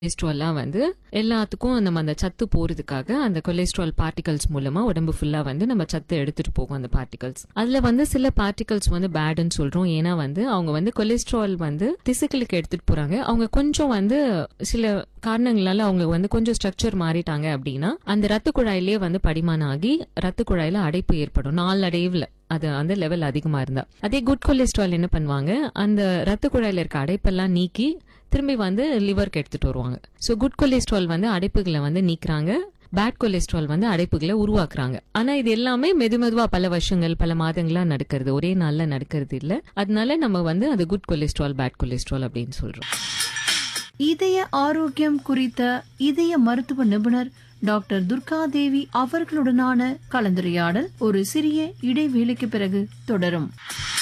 கொலஸ்ட்ரால்லாம் வந்து எல்லாத்துக்கும் நம்ம அந்த சத்து போறதுக்காக அந்த கொலஸ்ட்ரால் பார்ட்டிகல்ஸ் மூலமா உடம்பு ஃபுல்லா வந்து நம்ம சத்து எடுத்துட்டு போகும் அந்த பார்ட்டிகல்ஸ் அதுல வந்து சில பார்ட்டிகல்ஸ் வந்து பேடுன்னு சொல்றோம் ஏன்னா வந்து அவங்க வந்து கொலஸ்ட்ரால் வந்து திசுக்களுக்கு எடுத்துட்டு போறாங்க அவங்க கொஞ்சம் வந்து சில காரணங்களால அவங்க வந்து கொஞ்சம் ஸ்ட்ரக்சர் மாறிட்டாங்க அப்படின்னா அந்த ரத்த குழாயிலேயே வந்து படிமானம் ஆகி ரத்த குழாயில அடைப்பு ஏற்படும் நாளடைவுல அது அந்த லெவல் அதிகமா இருந்தா அதே குட் கொலஸ்ட்ரால் என்ன பண்ணுவாங்க அந்த ரத்த குழாயில இருக்க அடைப்பெல்லாம் நீக்கி திரும்பி வந்து லிவருக்கு எடுத்துட்டு வருவாங்க ஸோ குட் கொலஸ்ட்ரால் வந்து அடைப்புகளை வந்து நீக்குறாங்க பேட் கொலஸ்ட்ரால் வந்து அடைப்புகளை உருவாக்குறாங்க ஆனா இது எல்லாமே மெதுமெதுவா பல வருஷங்கள் பல மாதங்களா நடக்கிறது ஒரே நாள்ல நடக்கிறது இல்ல அதனால நம்ம வந்து அது குட் கொலஸ்ட்ரால் பேட் கொலஸ்ட்ரால் அப்படின்னு சொல்றோம் இதய ஆரோக்கியம் குறித்த இதய மருத்துவ நிபுணர் டாக்டர் துர்கா தேவி அவர்களுடனான கலந்துரையாடல் ஒரு சிறிய இடைவேளைக்கு பிறகு தொடரும்